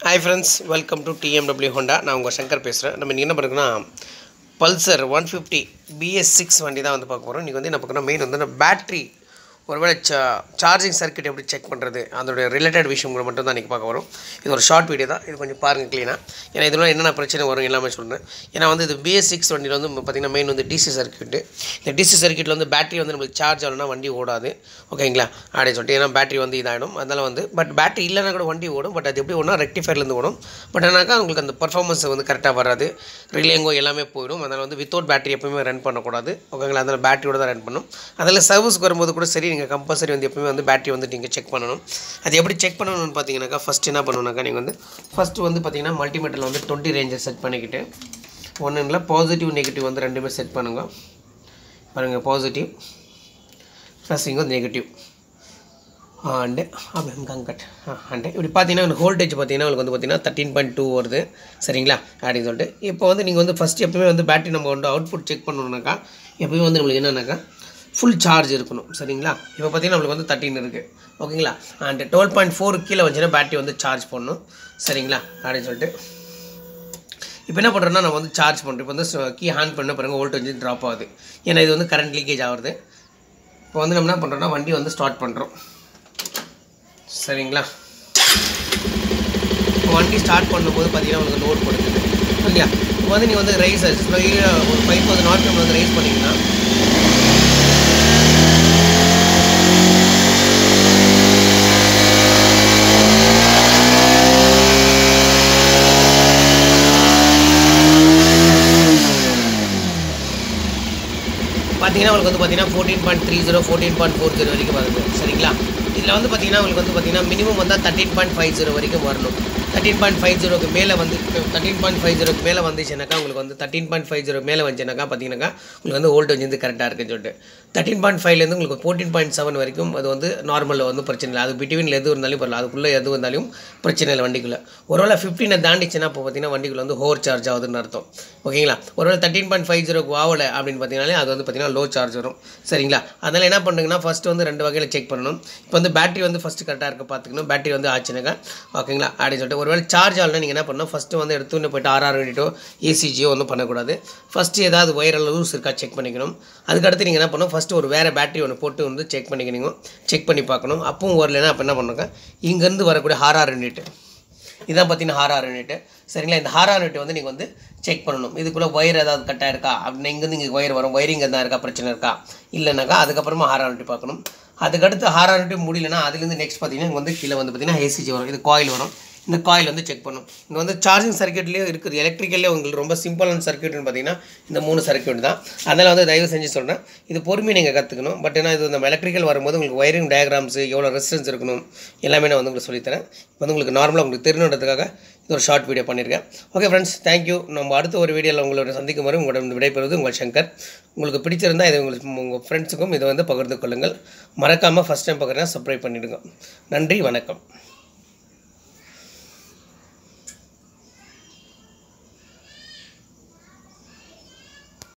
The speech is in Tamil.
hi friends welcome to DMW Honda நான் உங்கள் சங்கர் பேசுகிறேன் நம்ம இன்றைக்கி என்ன பண்ணுறோன்னா Pulsar one fifty BS six வண்டி தான் வந்து பார்க்க போகிறோம் இன்றைக்கி வந்து என்ன பார்க்கணும் மெயின் வந்து பேட்ரி ஒருவேளை சா சார்ஜிங் சர்க்கியூட் எப்படி செக் பண்ணுறது அதோட ரிலேட்டட் விஷயங்களை மட்டும் தான் இன்றைக்கி பார்க்க வரும் இது ஒரு ஷார்ட் வீடியோ தான் இது கொஞ்சம் பாருங்கள் க்ளீனாக ஏன்னா இதெல்லாம் என்னென்ன பிரச்சனை வரும் எல்லாமே சொல்கிறேன் ஏன்னா வந்து இது பிஎஸ் சிக்ஸ் வண்டியில் வந்து பார்த்திங்கன்னா மெயின் வந்து டிசி சர்க்கியூட்டு இந்த டிசி சர்க்கியூட்டில் வந்து பேட்டரி வந்து நம்மளுக்கு சார்ஜ் ஆகலைன்னா வண்டி ஓடாது ஓகேங்களா அப்படின்னு சொல்லிட்டு ஏன்னா பேட்டரி வந்து இதாகிடும் அதனால் வந்து பட் பேட்டரி இல்லைனா கூட வண்டி ஓடும் பட் அது எப்படி ஓடும் ரெக்டிஃபயர்லேருந்து ஓடும் பட் ஆனாக்கா உங்களுக்கு அந்த பர்ஃபார்மன்ஸ் வந்து கரெக்டாக வராது ரிலேங்கோ எல்லாமே போயிடும் அதனால் வந்து வித்தவுட் பேட்டரி எப்பவுமே ரன் பண்ணக்கூடாது ஓகேங்களா அதனால் பேட்டரியோட தான் ரன் பண்ணணும் அதில் சர்வீஸ்க்கு வரும்போது கூட சரி நீங்கள் கம்பல்சரி வந்து எப்பவுமே வந்து பேட்டரி வந்து நீங்கள் செக் பண்ணணும் அது எப்படி செக் பண்ணணும்னு பார்த்தீங்கன்னாக்கா ஃபஸ்ட் என்ன பண்ணணும்னாக்கா நீங்கள் வந்து ஃபஸ்ட்டு வந்து பார்த்தீங்கன்னா மல்டிமீட்டரில் வந்து டுவெண்ட்டி ரேஞ்சை செட் பண்ணிக்கிட்டு ஒன்றும் இல்லை பாசிட்டிவ் நெகட்டிவ் வந்து ரெண்டுமே செட் பண்ணுங்க பாருங்கள் பாசிட்டிவ் ப்ளஸ் இங்கே வந்து நெகட்டிவ் அண்டு அப்படி கங்கட் அண்டு இப்படி பார்த்தீங்கன்னா உங்களுக்கு வோல்டேஜ் பார்த்தீங்கன்னா உங்களுக்கு வந்து பார்த்தீங்கன்னா தேர்ட்டின் பாயிண்ட் டூ வருது சரிங்களா அப்படின்னு சொல்லிட்டு இப்போ வந்து நீங்கள் வந்து ஃபஸ்ட்டு எப்பவுமே வந்து பேட்டரி நம்ம வந்து அவுட்புட் செக் பண்ணணுன்னாக்கா எப்பவுமே வந்து நம்மளுக்கு என்னன்னாக்கா ஃபுல் சார்ஜ் இருக்கணும் சரிங்களா இப்போ பார்த்தீங்கன்னா நம்மளுக்கு வந்து தேர்ட்டின் இருக்குது ஓகேங்களா அண்ட் டுவெல் பாயிண்ட் ஃபோர் கீழே வந்துச்சுன்னா பேட்டரி வந்து சார்ஜ் பண்ணணும் சரிங்களா அப்படின்னு சொல்லிட்டு இப்போ என்ன பண்ணுறோன்னா நம்ம வந்து சார்ஜ் பண்ணுறோம் இப்போ வந்து கீ ஹேண்ட் பண்ண பாருங்கள் வோல்டேஜ் ட்ராப் ஆகுது ஏன்னா இது வந்து கரண்ட் லீக்கேஜ் ஆகுது இப்போ வந்து நம்ம என்ன பண்ணுறோன்னா வண்டி வந்து ஸ்டார்ட் பண்ணுறோம் சரிங்களா இப்போ வண்டி ஸ்டார்ட் பண்ணும்போது பார்த்தீங்கன்னா உங்களுக்கு லோட் கொடுக்குது இல்லையா இப்போ வந்து நீங்கள் வந்து ரைஸ் ஒரு ஃபைவ் தௌசண்ட் ஆர்பிஎம் வந்து ரைஸ் பண்ணிங்கன்னா பார்த்தீங்கன்னா உங்களுக்கு வந்து பார்த்தீங்கன்னா fourteen point three zero fourteen point four zero வரைக்கும் வருது சரிங்களா இதில் வந்து பார்த்தீங்கன்னா உங்களுக்கு வந்து பார்த்தீங்கன்னா மினிமம் வந்தால் தேர்ட்டின் பாயிண்ட் ஃபைவ் ஜீரோ வரைக்கும் வரணும் தேர்ட்டின் பாயிண்ட் ஃபைவ் ஜீரோக்கு மேலே வந்து தேர்ட்டின் பாயிண்ட் ஃபைவ் ஜீரோக்கு மேலே வந்துச்சுனாக்கா உங்களுக்கு வந்து தேர்ட்டின் பாயிண்ட் ஃபைவ் ஜீரோ மேலே வந்துச்சுனாக்கா பார்த்தீங்கன்னாக்கா உங்களுக்கு வந்து வோல்டேஜ் வந்து கரெக்டாக இருக்குன்னு சொல்லிட்டு தேர்ட்டின் பாயிண்ட் ஃபைவ்லேருந்து உங்களுக்கு ஃபோர்டீன் பாயிண்ட் செவன் வரைக்கும் அது வந்து நார்மலில் வந்து பிரச்சனை இல்லை அது பிட்வீனில் எது இருந்தாலும் பரவாயில்ல அதுக்குள்ளே எது வந்தாலும் பிரச்சனை இல்லை வண்டிக்குள்ளே ஒருவேளை ஃபிஃப்டீனை தாண்டிச்சுன்னா இப்போ பார்த்தீங்கன்னா வண்டிக்குள்ள வந்து ஹோர் சார்ஜ் ஆகுதுன்னு அர்த்தம் ஓகேங்களா ஒருவேளை தேர்ட்டின் பாயிண்ட் ஃபைவ் ஜீரோக்கு ஆகலை அப்படின்னு பார்த்தீங்கன்னாலே அது வந்து பார்த்தீங்கன்னா லோ சார்ஜ் வரும் சரிங்களா அதனால் என்ன பண்ணுங்கன்னா ஃபஸ்ட்டு வந்து ரெண்டு வகையில் செக் பண்ணணும் இப்போ வந்து பேட்டரி வந்து ஃபஸ்ட்டு கரெக்டாக இருக்க பார்த்துக்கணும் பேட்டரி வந்து ஆச்சுனாக்கா ஓகேங்களா அப்படின்னு சொல்லிட்டு ஒருவேளை சார்ஜ் ஆகலாம் நீங்கள் என்ன பண்ணணும் ஃபஸ்ட்டு வந்து எடுத்து போயிட்டு ஆர்ஆர் யூனிட்டோ ஏசிஜியோ ஒன்றும் பண்ணக்கூடாது ஃபஸ்ட்டு ஏதாவது ஒயரில் லூஸ் இருக்கா செக் பண்ணிக்கணும் அதுக்கடுத்து நீங்கள் என்ன பண்ணணும் ஃபஸ்ட்டு ஒரு வேறு பேட்டரி ஒன்று போட்டு வந்து செக் பண்ணிக்கணும் செக் பண்ணி பார்க்கணும் அப்பவும் வரலைன்னா அப்போ என்ன பண்ணுங்க இங்கேருந்து வரக்கூடிய ஆர்ஆர் யூனிட் இதான் பார்த்தீங்கன்னா ஹாரார் யூனிட் சரிங்களா இந்த ஹாரார் யூனிட் வந்து நீங்கள் வந்து செக் பண்ணணும் இதுக்குள்ளே ஒயர் ஏதாவது கட்டாக இருக்கா அப்படின்னு இங்கேருந்து இங்கே ஒயர் வரும் ஒயரிங் எதாவது இருக்கா பிரச்சனை இருக்கா இல்லைனாக்கா அதுக்கப்புறமா ஹாரார் யூனிட் பார்க்கணும் அதுக்கடுத்து ஹாரார் யூனிட் முடியலன்னா அதுலேருந்து நெக்ஸ்ட் பார்த்தீங்கன்னா இங்கே வந்து கீழே வந்து பார்த்தீங்கன்னா ஏசிஜி வரும் இது காயில் வரும் இந்த காயில் வந்து செக் பண்ணும் இங்கே வந்து சார்ஜிங் சர்க்கியூட்லேயும் இருக்குது எலக்ட்ரிக்கல்லே உங்களுக்கு ரொம்ப சிம்பிளான சர்க்கியூட்னு பார்த்தீங்கன்னா இந்த மூணு சர்க்கியூட் தான் அதனால் வந்து தயவு செஞ்சு சொல்கிறேன் இது பொறுமையை நீங்கள் கற்றுக்கணும் பட் ஏன்னா இது நம்ம எலக்ட்ரிக்கல் வரும்போது உங்களுக்கு ஒயரிங் டயக்ராம்ஸ் எவ்வளோ ரெசிஸ்டன்ஸ் இருக்கணும் எல்லாமே நான் வந்து உங்களுக்கு சொல்லித்தரேன் இப்போ வந்து உங்களுக்கு நார்மலாக உங்களுக்கு தெரியணுன்றதுக்காக இது ஒரு ஷார்ட் வீடியோ பண்ணியிருக்கேன் ஓகே ஃப்ரெண்ட்ஸ் தேங்க்யூ நம்ம அடுத்த ஒரு வீடியோவில் உங்களோட சந்திக்கும் வரை உங்களோட விடைபெறுவது உங்கள் சங்கர் உங்களுக்கு பிடிச்சிருந்தால் இது உங்களுக்கு உங்கள் ஃப்ரெண்ட்ஸுக்கும் இதை வந்து பகிர்ந்து கொள்ளுங்கள் மறக்காமல் ஃபஸ்ட் டைம் பார்க்குறேன் சப்ஸ்கிரைப் பண்ணிவிடுங்க நன்றி வணக்கம்